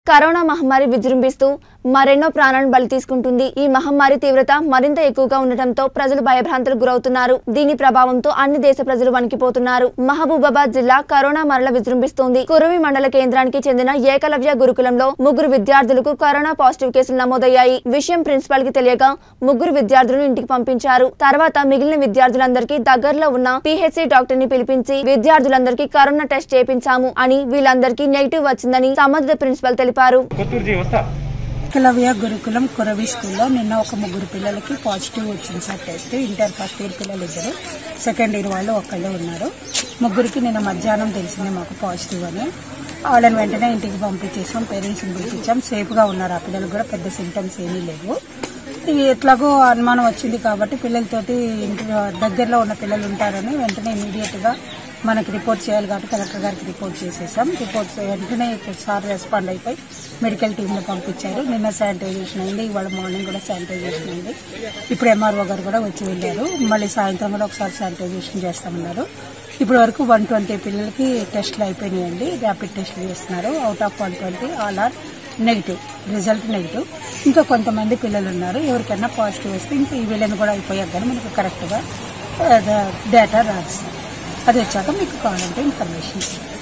corona మహమ్మారి విజృంభిస్తూ మరెన్నో ప్రాణాలను బలి తీసుకుంటుంది ఈ మహమ్మారి తీవ్రత మరింత ఎక్కువగా ఉండటంతో ప్రజలు భయభ్రాంతులకు గురవుతున్నారు దీని ప్రభావంతో అన్ని దేశ ప్రజలు వణికిపోతున్నారు మహబూబాబాద్ జిల్లా కరోనా మరల విజృంభిస్తోంది కురవి మండల కేంద్రానికి చెందిన ఏకలవ్య గురుకులంలో ముగ్గురు విద్యార్థులకు కరోనా పాజిటివ్ కేసులు నమోదయ్యాయి విషయం ప్రిన్సిపాల్ కి తెలియక ముగ్గురు విద్యార్థులను ఇంటికి పంపించారు తర్వాత మిగిలిన విద్యార్థులందరికీ దగ్గరలో ఉన్న పిహెచ్సి డాక్టర్ ని పిలిపించి విద్యార్థులందరికీ కరోనా టెస్ట్ చేపించాము అని వీళ్ళందరికీ నెగిటివ్ వచ్చిందని సంబంధిత ప్రిన్సిపల్ తెలిపారు కొత్తూరు జీ వస్తా ఏకలవ్య గురుకులం కురవి స్కూల్లో నిన్న ఒక ముగ్గురు పిల్లలకి పాజిటివ్ వచ్చింది sir test inter first year పిల్లలు ఇద్దరు సెకండ్ ఇయర్ వాళ్ళు ఒక్కళ్ళే ఉన్నారు ముగ్గురికి నిన్న మధ్యాహ్నం తెలిసింది మాకు పాజిటివ్ అని వాళ్ళని వెంటనే ఇంటికి పంపించేసాం పేరెంట్స్ని పిలిపించాం సేఫ్గా ఉన్నారు ఆ పిల్లలు కూడా పెద్ద సింటమ్స్ ఏమీ లేవు ఇది ఎట్లాగో అనుమానం వచ్చింది కాబట్టి పిల్లలతోటి ఇంటి దగ్గరలో ఉన్న పిల్లలు ఉంటారని వెంటనే ఇమీడియట్గా మనకి రిపోర్ట్ చేయాలి కాబట్టి కలెక్టర్ గారికి రిపోర్ట్ చేసేసాం రిపోర్ట్ వెంటనే సార్ రెస్పాండ్ అయిపోయి మెడికల్ టీంలో పంపించారు నిన్న శానిటైజేషన్ అయింది ఇవాళ మార్నింగ్ కూడా శానిటైజేషన్ అయింది ఇప్పుడు ఎంఆర్ఓ గారు కూడా వచ్చి వెళ్ళారు మళ్ళీ సాయంత్రం కూడా ఒకసారి శానిటైజేషన్ చేస్తామన్నారు ఇప్పటి వరకు వన్ ట్వంటీ పిల్లలకి టెస్టులు అయిపోయినాయండి ర్యాపిడ్ టెస్టులు చేస్తున్నారు out of one twenty all are negative result negative ఇంకా కొంతమంది పిల్లలు ఉన్నారు ఎవరికైనా పాజిటివ్ వస్తే ఇంకా ఈ వీళ్ళని కూడా అయిపోయాక కానీ మనకు కరెక్ట్గా డేటా రాదు అది వచ్చాక మీకు కావాలంటే ఇన్ఫర్మేషన్ ఇస్తాం